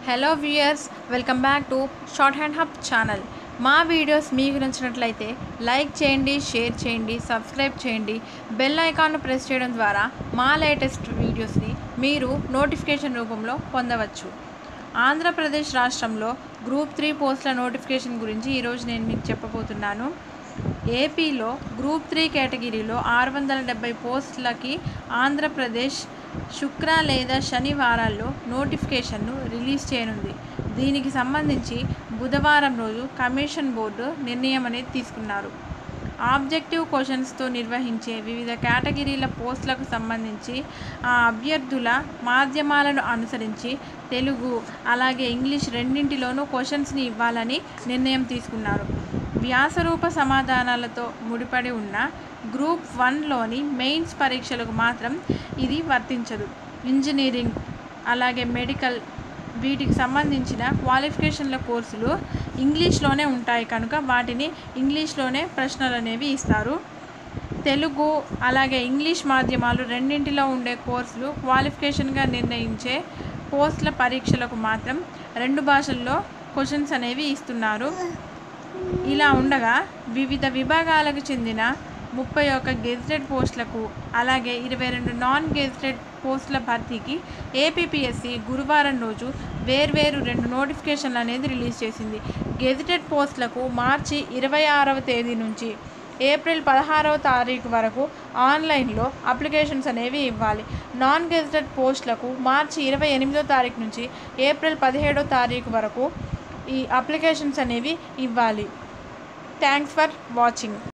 hello viewers welcome back to short hand hub channel మా videos మీకు నచ్చినట్లయితే like చేయండి షేర్ చేయండి సబ్స్క్రైబ్ చేయండి బెల్ ఐకాన్ను ప్రెస్ చేయడం ద్వారా మా లేటెస్ట్ వీడియోస్ని మీరు నోటిఫికేషన్ రూపంలో పొందవచ్చు ఆంధ్రప్రదేశ్ రాష్ట్రంలో గ్రూప్ త్రీ పోస్టుల నోటిఫికేషన్ గురించి ఈరోజు నేను మీకు చెప్పబోతున్నాను ఏపీలో గ్రూప్ త్రీ కేటగిరీలో ఆరు వందల డెబ్బై పోస్టులకి ఆంధ్రప్రదేశ్ శుక్ర లేదా శనివారాల్లో నోటిఫికేషన్ను రిలీజ్ చేయనుంది దీనికి సంబంధించి బుధవారం రోజు కమిషన్ బోర్డు నిర్ణయం అనేది తీసుకున్నారు ఆబ్జెక్టివ్ క్వశ్చన్స్తో నిర్వహించే వివిధ కేటగిరీల పోస్టులకు సంబంధించి ఆ అభ్యర్థుల మాధ్యమాలను అనుసరించి తెలుగు అలాగే ఇంగ్లీష్ రెండింటిలోనూ క్వశ్చన్స్ని ఇవ్వాలని నిర్ణయం తీసుకున్నారు వ్యాసరూప సమాధానాలతో ముడిపడి ఉన్న గ్రూప్ వన్లోని మెయిన్స్ పరీక్షలకు మాత్రం ఇది వర్తించదు ఇంజనీరింగ్ అలాగే మెడికల్ వీటికి సంబంధించిన క్వాలిఫికేషన్ల కోర్సులు ఇంగ్లీష్లోనే ఉంటాయి కనుక వాటిని ఇంగ్లీష్లోనే ప్రశ్నలు అనేవి ఇస్తారు తెలుగు అలాగే ఇంగ్లీష్ మాధ్యమాలు రెండింటిలో ఉండే కోర్సులు క్వాలిఫికేషన్గా నిర్ణయించే పోస్టుల పరీక్షలకు మాత్రం రెండు భాషల్లో క్వశ్చన్స్ అనేవి ఇస్తున్నారు ఇలా ఉండగా వివిధ విభాగాలకు చెందిన ముప్పై ఒక్క గెజిటెడ్ పోస్టులకు అలాగే ఇరవై రెండు నాన్ గెజిటెడ్ పోస్టుల భర్తీకి ఏపీపీఎస్సి గురువారం రోజు వేర్వేరు రెండు నోటిఫికేషన్లు అనేది రిలీజ్ చేసింది గెజిటెడ్ పోస్టులకు మార్చి ఇరవై ఆరవ తేదీ నుంచి ఏప్రిల్ పదహారవ తారీఖు వరకు ఆన్లైన్లో అప్లికేషన్స్ అనేవి ఇవ్వాలి నాన్ గెజిటెడ్ పోస్టులకు మార్చి ఇరవై ఎనిమిదో తారీఖు నుంచి ఏప్రిల్ పదిహేడో తారీఖు వరకు ఈ అప్లికేషన్స్ అనేవి ఇవ్వాలి థ్యాంక్స్ ఫర్ వాచింగ్